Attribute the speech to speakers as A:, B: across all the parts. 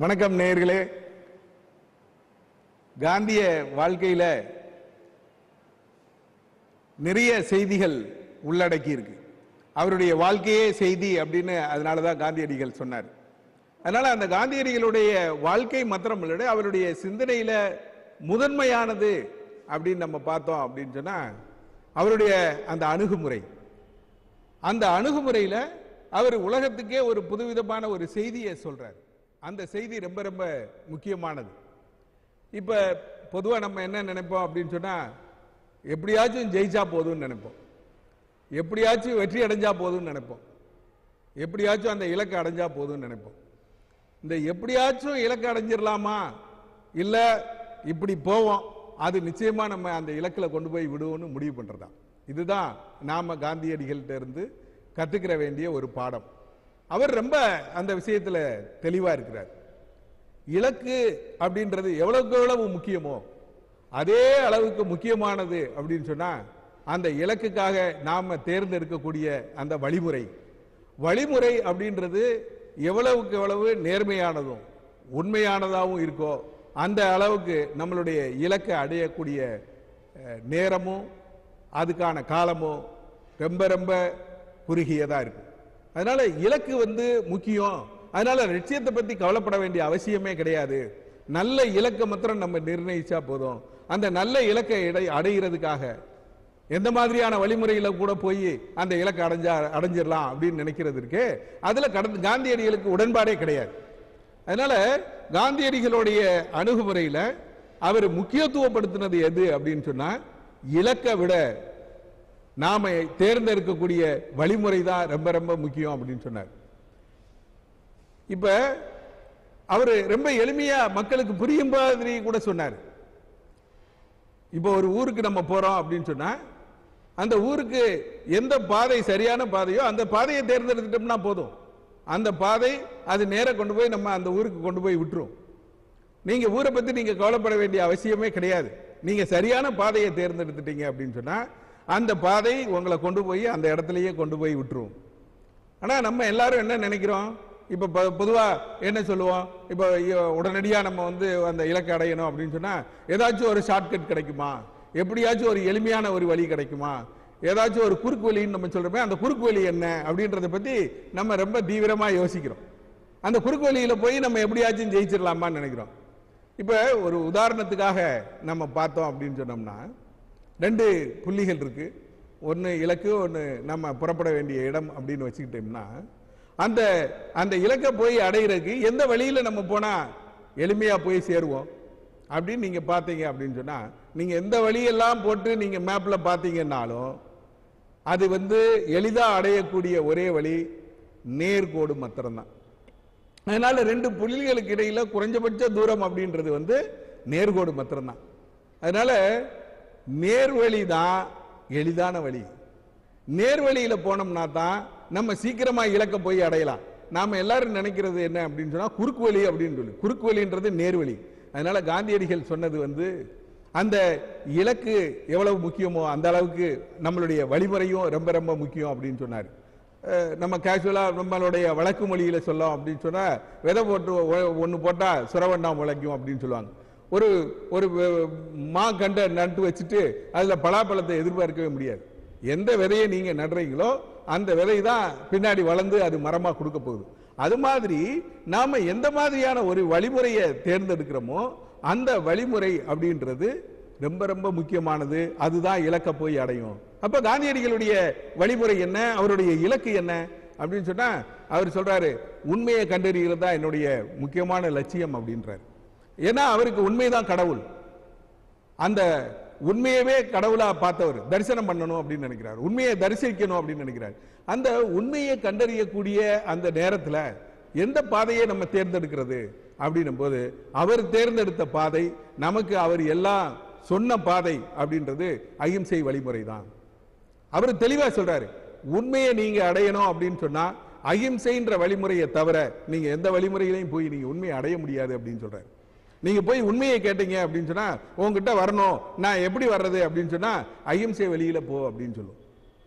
A: வணக்கம் நேயர்களே காந்திய வாழ்க்கையில நிறைய செய்திகள் உள்ளடக்கி இருக்கு அவருடைய வாழ்க்கையே செய்தி அப்படின்னு அதனால தான் காந்தியடிகள் சொன்னார் அதனால அந்த காந்தியடிகளுடைய வாழ்க்கை மாத்திரம் இல்லை அவருடைய சிந்தனையில முதன்மையானது அப்படின்னு நம்ம பார்த்தோம் அப்படின்னு சொன்னா அவருடைய அந்த அணுகுமுறை அந்த அணுகுமுறையில அவர் உலகத்துக்கே ஒரு புதுவிதமான ஒரு செய்தியை சொல்றார் அந்த செய்தி ரொம்ப ரொம்ப முக்கியமானது இப்ப பொதுவா நம்ம என்ன நினைப்போம் அப்படின்னு சொன்னா எப்படியாச்சும் ஜெயிச்சா போதும்னு நினைப்போம் எப்படியாச்சும் வெற்றி அடைஞ்சா போதும்னு நினைப்போம் எப்படியாச்சும் அந்த இலக்கை அடைஞ்சா போதும்னு நினைப்போம் இந்த எப்படியாச்சும் இலக்கு அடைஞ்சிடலாமா இல்ல இப்படி போவோம் அது நிச்சயமா நம்ம அந்த இலக்கில் கொண்டு போய் விடுவோம்னு முடிவு பண்றதா இதுதான் நாம காந்தியடிகள்கிட்ட இருந்து கத்துக்கிற வேண்டிய ஒரு பாடம் அவர் ரொம்ப அந்த விஷயத்துல தெளிவா இருக்கிறார் இலக்கு அப்படின்றது எவ்வளவுக்கு எவ்வளவு முக்கியமோ அதே அளவுக்கு முக்கியமானது அப்படின்னு சொன்னா அந்த இலக்குக்காக நாம தேர்ந்தெடுக்கக்கூடிய அந்த வழிமுறை வழிமுறை அப்படின்றது எவ்வளவுக்கு எவ்வளவு நேர்மையானதும் உண்மையானதாகவும் இருக்கோ அந்த அளவுக்கு நம்மளுடைய இலக்கை அடையக்கூடிய அஹ், நேரமும் அதுக்கான காலமும் ரொம்ப ரொம்ப குறுகியதா இருக்கும் அதனால இலக்கு வந்து முக்கியம் அதனால லட்சியத்தை பத்தி கவலைப்பட வேண்டிய அவசியமே கிடையாது நல்ல இலக்கை மாத்திரம் நம்ம நிர்ணயிச்சா போதும் அந்த நல்ல இலக்கை இடை அடைகிறதுக்காக எந்த மாதிரியான வழிமுறையில கூட போய் அந்த இலக்கை அடைஞ்சா அடைஞ்சிடலாம் அப்படின்னு நினைக்கிறது இருக்கு அதுல கடந்து காந்தியடிகளுக்கு உடன்பாடே கிடையாது அதனால காந்தியடிகளுடைய அணுகுமுறையில அவர் முக்கியத்துவப்படுத்தினது எது அப்படின்னு சொன்னா இலக்கை விட நாம தேர்ந்தெடுக்கக்கூடிய வழிமுறை தான் ரொம்ப ரொம்ப முக்கியம் அப்படின்னு சொன்னார் இப்ப அவர் ரொம்ப எளிமையா மக்களுக்கு புரியும் மாதிரி கூட சொன்னார் இப்போ ஒரு ஊருக்கு நம்ம போறோம் அப்படின்னு சொன்னா அந்த ஊருக்கு எந்த பாதை சரியான பாதையோ அந்த பாதையை தேர்ந்தெடுத்துட்டோம்னா போதும் அந்த பாதை அது நேர கொண்டு போய் நம்ம அந்த ஊருக்கு கொண்டு போய் விட்டுரும் நீங்க ஊரை பத்தி நீங்க கவலைப்பட வேண்டிய அவசியமே கிடையாது நீங்க சரியான பாதையை தேர்ந்தெடுத்துட்டீங்க அப்படின்னு சொன்னா அந்த பாதை உங்களை கொண்டு போய் அந்த இடத்துலயே கொண்டு போய் விட்டுரும் ஆனா நம்ம எல்லாரும் என்ன நினைக்கிறோம் இப்ப பொ- பொதுவா என்ன சொல்லுவோம் இப்ப இ- உடனடியா நம்ம வந்து அந்த இலக்கை அடையணும் அப்படின்னு சொன்னா ஏதாச்சும் ஒரு ஷார்ட்கட் கிடைக்குமா எப்படியாச்சும் ஒரு எளிமையான ஒரு வழி கிடைக்குமா ஏதாச்சும் ஒரு குறுக்கு வழின்னு நம்ம சொல்றோமே அந்த குறுக்கு வழி என்ன அப்படின்றத பத்தி நம்ம ரொம்ப தீவிரமா யோசிக்கிறோம் அந்த குறுக்கு வழியில போய் நம்ம எப்படியாச்சும் ஜெயிச்சிடலாமான்னு நினைக்கிறோம் இப்ப ஒரு உதாரணத்துக்காக நம்ம பார்த்தோம் அப்படின்னு சொன்னோம்னா ரெண்டு புள்ளிகள் இருக்கு ஒன்னு இலக்கு ஒன்னு நம்ம புறப்பட வேண்டிய இடம் அப்படின்னு வச்சுக்கிட்டோம்னா அந்த அந்த இலக்கை போய் அடையிறதுக்கு எந்த வழியில நம்ம போனா எளிமையா போய் சேருவோம் அப்படின்னு நீங்க பார்த்தீங்க அப்படின்னு சொன்னா நீங்க எந்த வழியெல்லாம் போட்டு நீங்க மேப்ல பார்த்தீங்கன்னாலும் அது வந்து எளிதா அடையக்கூடிய ஒரே வழி நேர்கோடு மாத்திரம்தான் அதனால ரெண்டு புள்ளிகளுக்கு இடையில குறைஞ்சபட்ச தூரம் அப்படின்றது வந்து நேர்கோடு மாத்திரம்தான் அதனால நேர்வழி தான் எளிதான வழி நேர்வழியில போனோம்னா தான் நம்ம சீக்கிரமா இலக்க போய் அடையலாம் நாம எல்லாரும் நினைக்கிறது என்ன அப்படின்னு சொன்னா குறுக்கு வழி அப்படின்னு சொல்லி குறுக்கு வழின்றது நேர்வழி அதனால காந்தியடிகள் சொன்னது வந்து அந்த இலக்கு எவ்வளவு முக்கியமோ அந்த அளவுக்கு நம்மளுடைய வழிமுறையும் ரொம்ப ரொம்ப முக்கியம் அப்படின்னு சொன்னார் அஹ் நம்ம கேஷுவலா நம்மளுடைய வழக்கு மொழியில சொல்லலாம் அப்படின்னு சொன்னா விதை போட்டு ஒ- ஒண்ணு போட்டா சுரவண்டா முளைக்கும் அப்படின்னு சொல்லுவாங்க ஒரு ஒரு வ- மா கண்டை நட்டு வச்சுட்டு அதுல பலாப்பழத்தை எதிர்பார்க்கவே முடியாது எந்த விதையை நீங்க நடுறீங்களோ அந்த விதை தான் பின்னாடி வளர்ந்து அது மரமா கொடுக்க போகுது அது மாதிரி நாம எந்த மாதிரியான ஒரு வழிமுறையை தேர்ந்தெடுக்கிறோமோ அந்த வழிமுறை அப்படின்றது ரொம்ப ரொம்ப முக்கியமானது அதுதான் இலக்க போய் அடையும் அப்ப காந்தியடிகளுடைய வழிமுறை என்ன அவருடைய இலக்கு என்ன அப்படின்னு சொன்னா அவர் சொல்றாரு உண்மையை கண்டறிகிறது தான் என்னுடைய முக்கியமான லட்சியம் அப்படின்றார் ஏன்னா அவருக்கு உண்மைதான் கடவுள் அந்த உண்மையவே கடவுளா பார்த்தவர் தரிசனம் பண்ணணும் அப்படின்னு நினைக்கிறார் உண்மையை தரிசிக்கணும் அப்படின்னு நினைக்கிறார் அந்த உண்மையை கண்டறியக்கூடிய அந்த நேரத்துல எந்த பாதையை நம்ம தேர்ந்தெடுக்கிறது அப்படின்னும் போது அவர் தேர்ந்தெடுத்த பாதை நமக்கு அவர் எல்லாம் சொன்ன பாதை அப்படின்றது அகிம்சை வழிமுறை தான் அவர் தெளிவா சொல்றாரு உண்மையை நீங்க அடையணும் அப்படின்னு சொன்னா அகிம்சைன்ற வழிமுறையை தவிர நீங்க எந்த வழிமுறையிலையும் போய் நீங்க உண்மையை அடைய முடியாது அப்படின்னு சொல்றாரு நீங்க போய் உண்மையை கேட்டீங்க அப்படின்னு சொன்னா உங்ககிட்ட வரணும் நான் எப்படி வர்றது அப்படின்னு சொன்னா அகிம்சை வழியில போ அப்படின்னு சொல்லும்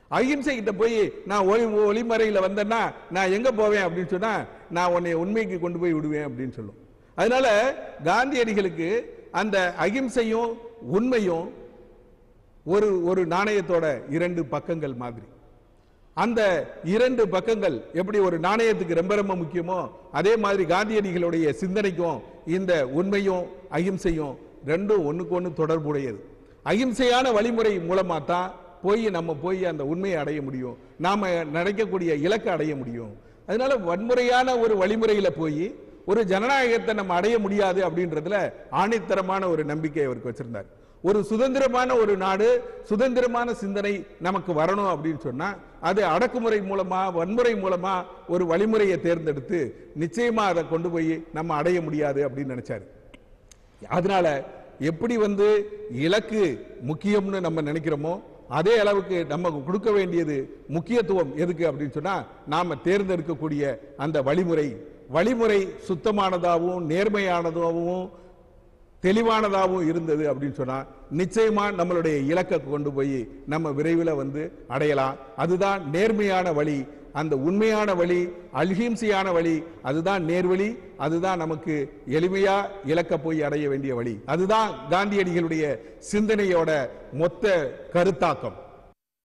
A: அகிம்சை கிட்ட போய் நான் ஒளி ஒளிமறையில வந்தேன்னா நான் எங்க போவேன் அப்படின்னு சொன்னா நான் உன்னை உண்மைக்கு கொண்டு போய் விடுவேன் அப்படின்னு சொல்லும் அதனால காந்தியடிகளுக்கு அந்த அகிம்சையும் உண்மையும் ஒரு ஒரு நாணயத்தோட இரண்டு பக்கங்கள் மாதிரி அந்த இரண்டு பக்கங்கள் எப்படி ஒரு நாணயத்துக்கு ரொம்ப ரொம்ப முக்கியமோ அதே மாதிரி காந்தியடிகளுடைய சிந்தனைக்கும் இந்த உண்மையும் அகிம்சையும் ரெண்டும் ஒண்ணுக்கு ஒண்ணு தொடர்புடையது அகிம்சையான வழிமுறை மூலமா தான் போய் நம்ம போய் அந்த உண்மையை அடைய முடியும் நாம நினைக்கக்கூடிய இலக்கை அடைய முடியும் அதனால வன்முறையான ஒரு வழிமுறையில போய் ஒரு ஜனநாயகத்தை நம்ம அடைய முடியாது அப்படின்றதுல ஆணித்தரமான ஒரு நம்பிக்கை அவருக்கு வச்சிருந்தார் ஒரு சுதந்திரமான ஒரு நாடு சுதந்திரமான சிந்தனை நமக்கு வரணும் அப்படின்னு சொன்னா அது அடக்குமுறை மூலமா வன்முறை மூலமா ஒரு வழிமுறையை தேர்ந்தெடுத்து நிச்சயமா அதை கொண்டு போய் நம்ம அடைய முடியாது அப்படின்னு நினைச்சாரு அதனால எப்படி வந்து இலக்கு முக்கியம்னு நம்ம நினைக்கிறோமோ அதே அளவுக்கு நம்ம கொடுக்க வேண்டியது முக்கியத்துவம் எதுக்கு அப்படின்னு சொன்னா நாம தேர்ந்தெடுக்கக்கூடிய அந்த வழிமுறை வழிமுறை சுத்தமானதாகவும் நேர்மையானதாகவும் தெளிவானதாகவும் இருந்தது அப்படின்னு சொன்னா நிச்சயமா நம்மளுடைய இலக்கை கொண்டு போய் நம்ம விரைவில் வந்து அடையலாம் அதுதான் நேர்மையான வழி அந்த உண்மையான வழி அல்ஹிம்சையான வழி அதுதான் நேர்வழி அதுதான் நமக்கு எளிமையா இலக்க போய் அடைய வேண்டிய வழி அதுதான் காந்தியடிகளுடைய சிந்தனையோட மொத்த கருத்தாக்கம்